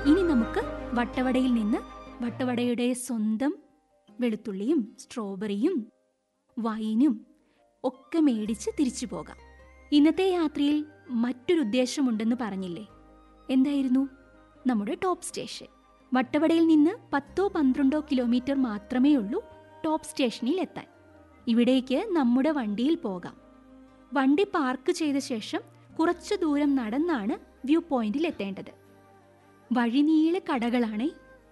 ഇനി നമുക്ക് വട്ടവടയിൽ നിന്ന് വട്ടവടയുടെ സ്വന്തം വെളുത്തുള്ളിയും സ്ട്രോബെറിയും വൈനും ഒക്കെ മേടിച്ച് തിരിച്ചു പോകാം ഇന്നത്തെ യാത്രയിൽ മറ്റൊരു ഉദ്ദേശമുണ്ടെന്ന് പറഞ്ഞില്ലേ എന്തായിരുന്നു നമ്മുടെ ടോപ്പ് സ്റ്റേഷൻ വട്ടവടയിൽ നിന്ന് പത്തോ പന്ത്രണ്ടോ കിലോമീറ്റർ മാത്രമേ ഉള്ളൂ ടോപ്പ് സ്റ്റേഷനിൽ എത്താൻ ഇവിടേക്ക് നമ്മുടെ വണ്ടിയിൽ പോകാം വണ്ടി പാർക്ക് ചെയ്ത ശേഷം കുറച്ചു ദൂരം നടന്നാണ് വ്യൂ പോയിന്റിൽ എത്തേണ്ടത് വഴിനീളെ കടകളാണേ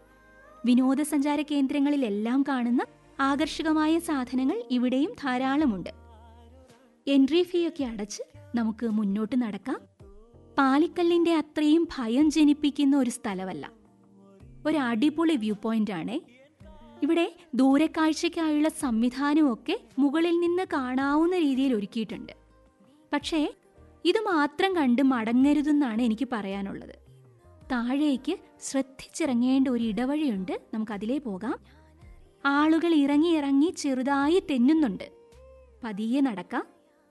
വിനോദസഞ്ചാര കേന്ദ്രങ്ങളിലെല്ലാം കാണുന്ന ആകർഷകമായ സാധനങ്ങൾ ഇവിടെയും ധാരാളമുണ്ട് എൻട്രി ഫീ ഒക്കെ അടച്ച് നമുക്ക് മുന്നോട്ട് നടക്കാം പാലിക്കല്ലിന്റെ അത്രയും ഭയം ജനിപ്പിക്കുന്ന ഒരു സ്ഥലമല്ല ഒരു അടിപൊളി വ്യൂ പോയിന്റ് ആണേ ഇവിടെ ദൂരക്കാഴ്ചയ്ക്കായുള്ള സംവിധാനമൊക്കെ മുകളിൽ നിന്ന് കാണാവുന്ന രീതിയിൽ ഒരുക്കിയിട്ടുണ്ട് പക്ഷേ ഇത് മാത്രം കണ്ട് മടങ്ങരുതെന്നാണ് എനിക്ക് പറയാനുള്ളത് താഴേക്ക് ശ്രദ്ധിച്ചിറങ്ങേണ്ട ഒരു ഇടവഴിയുണ്ട് നമുക്കതിലേ പോകാം ആളുകൾ ഇറങ്ങി ഇറങ്ങി ചെറുതായി തെന്നുന്നുണ്ട് പതിയെ നടക്കാം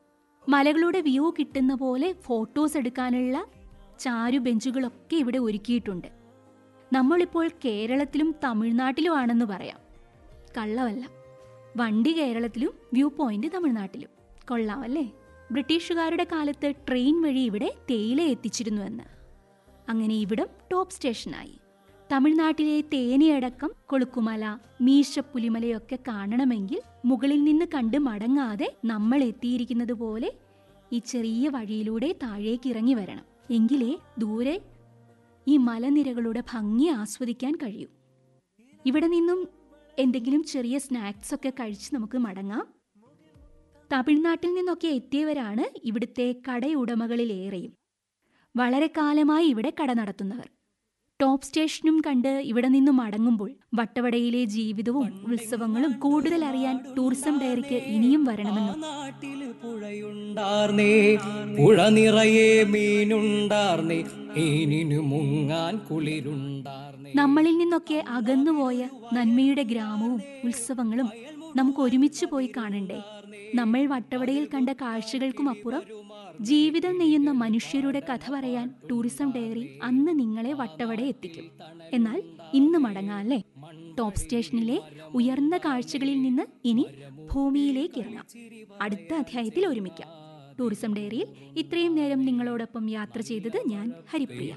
മലകളുടെ വ്യൂ കിട്ടുന്ന പോലെ ഫോട്ടോസ് എടുക്കാനുള്ള ചാരു ബെഞ്ചുകളൊക്കെ ഇവിടെ ഒരുക്കിയിട്ടുണ്ട് നമ്മളിപ്പോൾ കേരളത്തിലും തമിഴ്നാട്ടിലുമാണെന്ന് പറയാം കള്ളമല്ല വണ്ടി കേരളത്തിലും വ്യൂ പോയിന്റ് തമിഴ്നാട്ടിലും കൊള്ളാമല്ലേ ബ്രിട്ടീഷുകാരുടെ കാലത്ത് ട്രെയിൻ വഴി ഇവിടെ തേയില എത്തിച്ചിരുന്നുവെന്ന് അങ്ങനെ ഇവിടം ടോപ്പ് സ്റ്റേഷനായി തമിഴ്നാട്ടിലെ തേനിയടക്കം കൊളുക്കുമല മീശപ്പുലിമലയൊക്കെ കാണണമെങ്കിൽ മുകളിൽ നിന്ന് കണ്ട് മടങ്ങാതെ നമ്മൾ എത്തിയിരിക്കുന്നത് പോലെ ഈ ചെറിയ വഴിയിലൂടെ താഴേക്ക് ഇറങ്ങി വരണം എങ്കിലേ ദൂരെ ഈ മലനിരകളുടെ ഭംഗി ആസ്വദിക്കാൻ കഴിയും ഇവിടെ നിന്നും എന്തെങ്കിലും ചെറിയ സ്നാക്സ് ഒക്കെ കഴിച്ച് നമുക്ക് മടങ്ങാം തമിഴ്നാട്ടിൽ നിന്നൊക്കെ എത്തിയവരാണ് ഇവിടുത്തെ കടയുടമകളിലേറെയും വളരെ കാലമായി ഇവിടെ കട നടത്തുന്നവർ ടോപ്പ് സ്റ്റേഷനും കണ്ട് ഇവിടെ നിന്നും മടങ്ങുമ്പോൾ വട്ടവടയിലെ ജീവിതവും ഉത്സവങ്ങളും കൂടുതൽ അറിയാൻ ടൂറിസം ഡയറിക്ക് ഇനിയും വരണമെന്നും നാട്ടില് പുഴയുണ്ടാർന്നേ പുഴ നിറയെ മീനുണ്ടാർന്നേ മീനിനു മുങ്ങാൻ കുളിരുണ്ടാർന്നേ നമ്മളിൽ നിന്നൊക്കെ അകന്നുപോയ നന്മയുടെ ഗ്രാമവും ഉത്സവങ്ങളും നമുക്ക് ഒരുമിച്ച് പോയി കാണണ്ടേ നമ്മൾ വട്ടവടയിൽ കണ്ട കാഴ്ചകൾക്കും അപ്പുറം ജീവിതം നെയ്യുന്ന മനുഷ്യരുടെ കഥ പറയാൻ ടൂറിസം ഡയറി അന്ന് നിങ്ങളെ വട്ടവട എത്തിക്കും എന്നാൽ ഇന്ന് മടങ്ങാം അല്ലേ ടോപ്പ് സ്റ്റേഷനിലെ ഉയർന്ന കാഴ്ചകളിൽ നിന്ന് ഇനി ഭൂമിയിലേക്ക് ഇറങ്ങാം അടുത്ത അധ്യായത്തിൽ ഒരുമിക്കാം ടൂറിസം ഡയറിയിൽ ഇത്രയും നേരം നിങ്ങളോടൊപ്പം യാത്ര ചെയ്തത് ഞാൻ ഹരിപ്രിയ